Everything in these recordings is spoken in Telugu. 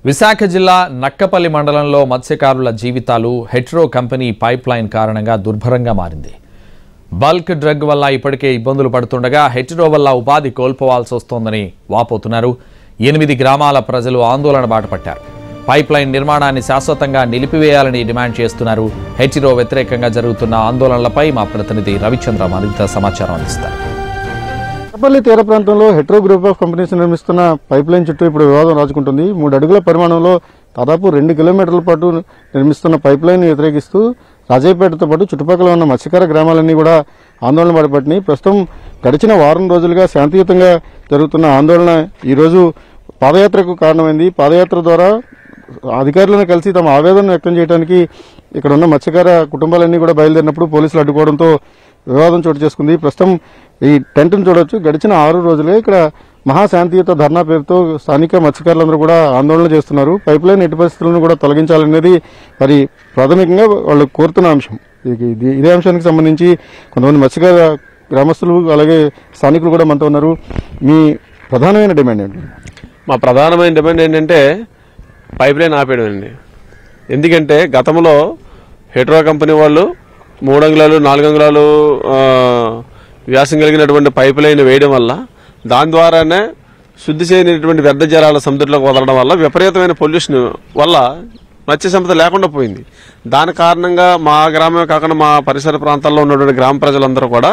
విశాఖ జిల్లా నక్కపల్లి మండలంలో మత్స్యకారుల జీవితాలు హెట్రో కంపెనీ పైప్ లైన్ కారణంగా దుర్భరంగా మారింది బల్క్ డ్రగ్ వల్ల ఇప్పటికే ఇబ్బందులు పడుతుండగా హెట్రో వల్ల ఉపాధి కోల్పోవాల్సి వస్తోందని వాపోతున్నారు ఎనిమిది గ్రామాల ప్రజలు ఆందోళన బాటపట్టారు పైప్ లైన్ నిర్మాణాన్ని శాశ్వతంగా నిలిపివేయాలని డిమాండ్ చేస్తున్నారు హెటిరో వ్యతిరేకంగా జరుగుతున్న ఆందోళనలపై మా ప్రతినిధి రవిచంద్ర మరింత సమాచారం అందిస్తారు నక్కపల్లి తీర ప్రాంతంలో హెట్రో గ్రూప్ ఆఫ్ కంపెనీస్ నిర్మిస్తున్న పైప్ లైన్ చుట్టూ ఇప్పుడు వివాదం రాజుకుంటుంది మూడు అడుగుల పరిమాణంలో దాదాపు రెండు కిలోమీటర్ల పాటు నిర్మిస్తున్న పైప్ లైన్ వ్యతిరేకిస్తూ రాజయ్యపేటతో పాటు చుట్టుపక్కల ఉన్న మత్స్యకార గ్రామాలన్నీ కూడా ఆందోళన పడిపట్టినాయి ప్రస్తుతం గడిచిన వారం రోజులుగా శాంతియుతంగా జరుగుతున్న ఆందోళన ఈరోజు పాదయాత్రకు కారణమైంది పాదయాత్ర ద్వారా అధికారులను కలిసి తమ ఆవేదన వ్యక్తం చేయడానికి ఇక్కడ ఉన్న మత్స్యకార కుటుంబాలన్నీ కూడా బయలుదేరినప్పుడు పోలీసులు అడ్డుకోవడంతో వివాదం చోటు చేసుకుంది ప్రస్తుతం ఈ టెంట్ను చూడొచ్చు గడిచిన ఆరు రోజులుగా ఇక్కడ మహాశాంతియుత ధర్నా పేరుతో స్థానిక మత్స్యకారులందరూ కూడా ఆందోళన చేస్తున్నారు పైప్ లైన్ ఎట్టి పరిస్థితులను కూడా తొలగించాలనేది మరి ప్రాథమికంగా వాళ్ళు కోరుతున్న అంశం ఇది- ఇది- ఇదే అంశానికి సంబంధించి కొంతమంది మత్స్యకార గ్రామస్తులు అలాగే స్థానికులు కూడా మనతో ఉన్నారు మీ ప్రధానమైన డిమాండ్ ఏంటి మా ప్రధానమైన డిమాండ్ ఏంటంటే పైప్ లైన్ ఆపేయడం అండి ఎందుకంటే గతంలో హెట్రో కంపెనీ వాళ్ళు మూడు అంగుళాలు నాలుగు అంగుళాలు ఆ, వ్యాసం కలిగినటువంటి పైప్ లైన్ వేయడం వల్ల దాని ద్వారానే శుద్ధి చేయనటువంటి వ్యర్థ జలాల సముద్రంలోకి వదలడం వల్ల విపరీతమైన పొల్యూషన్ వల్ల మత్స్య సంపద లేకుండా పోయింది దాని కారణంగా మా గ్రామమే కాకుండా మా పరిసర ప్రాంతాల్లో ఉన్నటువంటి గ్రామ ప్రజలందరూ కూడా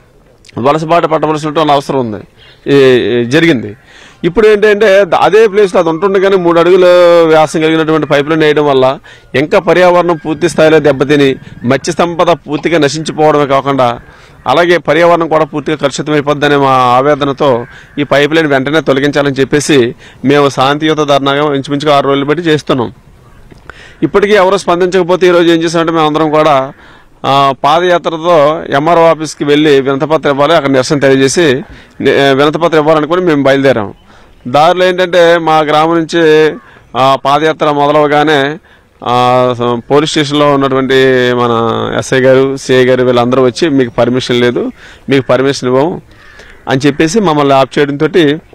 వలసబాట పట్టవలసినటువంటి అవసరం ఉంది ఈ- ఈ జరిగింది ఇప్పుడు ఏంటంటే ద- అదే ప్లేస్లో అది ఉంటుండగానే మూడు అడుగుల వ్యాసం కలిగినటువంటి పైపులను వేయడం వల్ల ఇంకా పర్యావరణం పూర్తి స్థాయిలో దెబ్బతిని మత్స్య సంపద పూర్తిగా నశించిపోవడమే కాకుండా అలాగే పర్యావరణం కూడా పూర్తిగా కలుషితమైపోద్దనే మా ఆవేదనతో ఈ పైప్ లైన్ వెంటనే తొలగించాలని చెప్పేసి మేము శాంతియుత ధర్నాగా ఇంచుమించుగా ఆరు రోజులు బట్టి చేస్తున్నాం ఇప్పటికీ ఎవరు స్పందించకపోతే ఈరోజు ఏం చేసామంటే మేము అందరం కూడా ఆ, పాదయాత్రతో ఎంఆర్ఓ ఆఫీస్కి వెళ్ళి వినతపత్రం ఇవ్వాలి అక్కడ నిరసన తెలియజేసి ని- వినతపత్రం ఇవ్వాలనుకుని మేము బయలుదేరాం దారిలో ఏంటంటే మా గ్రామం నుంచి ఆ, పాదయాత్ర మొదలవగానే ఆ, స- పోలీస్ స్టేషన్లో ఉన్నటువంటి మన ఎస్ఐ గారు సిఐ గారు వీళ్ళందరూ వచ్చి మీకు పర్మిషన్ లేదు మీకు పర్మిషన్ ఇవ్వము అని చెప్పేసి మమ్మల్ని ఆఫ్ చేయడంతో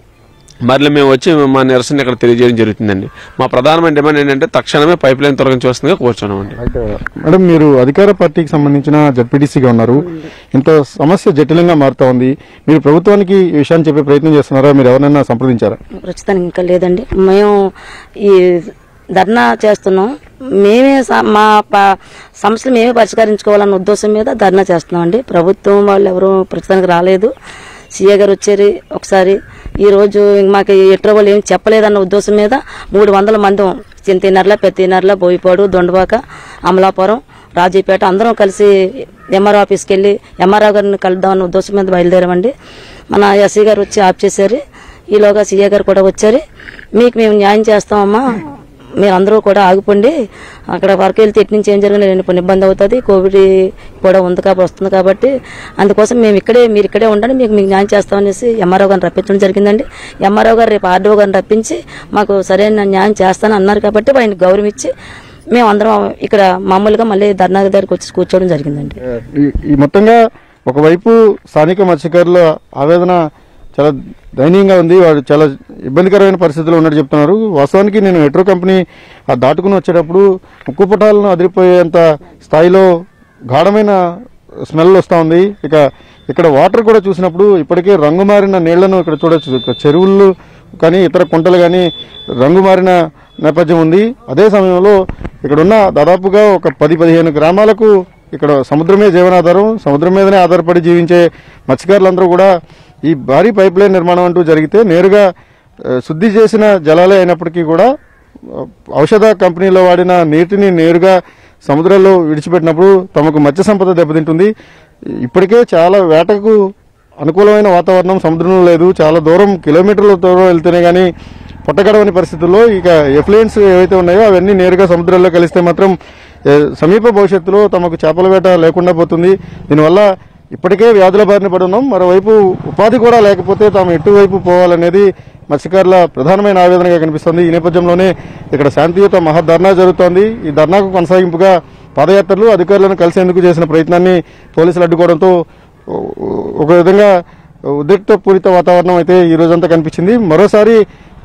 మరలి మేము వచ్చి మా నిరసన ఇక్కడ తెలియజేయడం జరుగుతుందండి మా ప్రధానమైన డిమాండ్ ఏంటంటే తక్షణమే పైప్ లైన్ తొలగించవలసిందిగా కూర్చున్నామండి అయితే మేడం మీరు అధికార పార్టీకి సంబంధించిన జడ్పీటీసీగా ఉన్నారు ఇంత సమస్య జటిలంగా మారుతా ఉంది మీరు ప్రభుత్వానికి ఈ విషయాన్ని చెప్పే ప్రయత్నం చేస్తున్నారా మీరు ఎవరైనా సంప్రదించారా ప్రస్తుతానికి ఇంకా లేదండి మేము ఈ ధర్నా చేస్తున్నాం మేమే స- మా ప- సమస్యలు మేమే పరిష్కరించుకోవాలన్న ఉద్దేశం మీద ధర్నా చేస్తున్నాం అండి ప్రభుత్వం వాళ్ళు ఎవరు ప్రస్తుతానికి రాలేదు సీఏ గారు వచ్చారు ఒకసారి ఈ రోజు ఇంక మాకు ఎట్రో వాళ్ళు ఏం చెప్పలేదన్న ఉద్దేశం మీద మూడు వందల మంది చింతనర్ల పెత్తినర్ల బోయిపాడు దొండబాక అమలాపురం రాజీపేట అందరం కలిసి ఎంఆర్ఓ ఆఫీస్కి వెళ్ళి ఎంఆర్ఓ గారిని కలుద్దామన్న ఉద్దేశం మీద బయలుదేరామండి మన ఎస్సీ గారు వచ్చి ఆఫ్ చేశారు ఈలోగా సీఏ గారు కూడా వచ్చారు మీకు మేము న్యాయం చేస్తామమ్మా మీరందరూ కూడా ఆగిపోండి అక్కడ వరకు వెళ్తే ఎటు నుంచి ఏం జరిగినా నేను కొన్ని ఇబ్బంది అవుతుంది కోవిడ్ కూడా ఉంది కాబట్టి వస్తుంది కాబట్టి అందుకోసం మేము ఇక్కడే మీరు ఇక్కడే ఉండండి మీకు మీకు న్యాయం చేస్తామనేసి ఎంఆర్ఓ గారిని రప్పించడం జరిగిందండి ఎంఆర్ఓ గారు రేపు ఆర్డీఓ గారిని రప్పించి మాకు సరైన న్యాయం చేస్తాను అన్నారు కాబట్టి ఆయన గౌరవించి మేము అందరం ఇక్కడ మామూలుగా మళ్ళీ ధర్నా దగ్గరికి వచ్చి కూర్చోవడం జరిగిందండి ఈ- ఈ మొత్తంగా ఒకవైపు స్థానిక మత్స్యకారుల ఆవేదన చాలా దయనీయంగా ఉంది వాడు చాలా ఇబ్బందికరమైన పరిస్థితుల్లో ఉన్నట్టు చెప్తున్నారు వాస్తవానికి నేను మెట్రో కంపెనీ ఆ దాటుకుని వచ్చేటప్పుడు ముక్కు పుటాలను అదిరిపోయేంత స్థాయిలో గాఢమైన స్మెల్ వస్తూ ఉంది ఇక ఇక్కడ వాటర్ కూడా చూసినప్పుడు ఇప్పటికే రంగు మారిన నీళ్లను ఇక్కడ చూడొచ్చు ఇక్కడ చెరువులు కానీ ఇతర కుంటలు కానీ రంగు మారిన నేపథ్యం ఉంది అదే సమయంలో ఇక్కడ ఉన్న దాదాపుగా ఒక పది పదిహేను గ్రామాలకు ఇక్కడ సముద్రమే జీవనాధారం సముద్రం మీదనే ఆధారపడి జీవించే మత్స్యకారులందరూ కూడా ఈ భారీ పైప్ లైన్ నిర్మాణం అంటూ జరిగితే నేరుగా ఆ, శుద్ధి చేసిన జలాలే అయినప్పటికీ కూడా ఆ, ఔషధ కంపెనీలో వాడిన నీటిని నేరుగా సముద్రంలో విడిచిపెట్టినప్పుడు తమకు మత్స్య సంపద దెబ్బతింటుంది ఇప్పటికే చాలా వేటకు అనుకూలమైన వాతావరణం సముద్రంలో లేదు చాలా దూరం కిలోమీటర్ల దూరం వెళ్తేనే కానీ పొట్టగడవని పరిస్థితుల్లో ఇక ఎఫ్లుయెన్స్ ఏవైతే ఉన్నాయో అవన్నీ నేరుగా సముద్రంలో కలిస్తే మాత్రం ఏ, సమీప భవిష్యత్తులో తమకు చేపల వేట లేకుండా పోతుంది దీనివల్ల ఇప్పటికే వ్యాధుల బారిన పడి ఉన్నాం మరోవైపు ఉపాధి కూడా లేకపోతే తాము ఎటువైపు పోవాలనేది మత్స్యకారుల ప్రధానమైన ఆవేదనగా కనిపిస్తుంది ఈ నేపథ్యంలోనే ఇక్కడ శాంతియుత మహాధర్నా జరుగుతోంది ఈ ధర్నాకు కొనసాగింపుగా పాదయాత్రలు అధికారులను కలిసేందుకు చేసిన ప్రయత్నాన్ని పోలీసులు అడ్డుకోవడంతో ఒక విధంగా ఉద్రిక్త పూరిత వాతావరణం అయితే ఈ రోజంతా కనిపించింది మరోసారి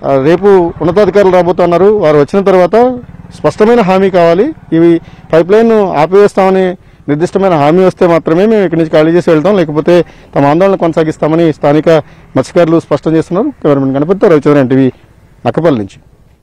ఆ, రేపు ఉన్నతాధికారులు రాబోతున్నారు వారు వచ్చిన తర్వాత స్పష్టమైన హామీ కావాలి ఇవి పైప్ లైన్ ఆపివేస్తామని నిర్దిష్టమైన హామీ వస్తే మాత్రమే మేము ఇక్కడి నుంచి ఖాళీ చేసి వెళ్తాం లేకపోతే తమ ఆందోళన కొనసాగిస్తామని స్థానిక మత్స్యకారులు స్పష్టం చేస్తున్నారు కెమెరామెన్ గణపతితో రవిచంద్రన్ టీవీ నక్కపల్లి నుంచి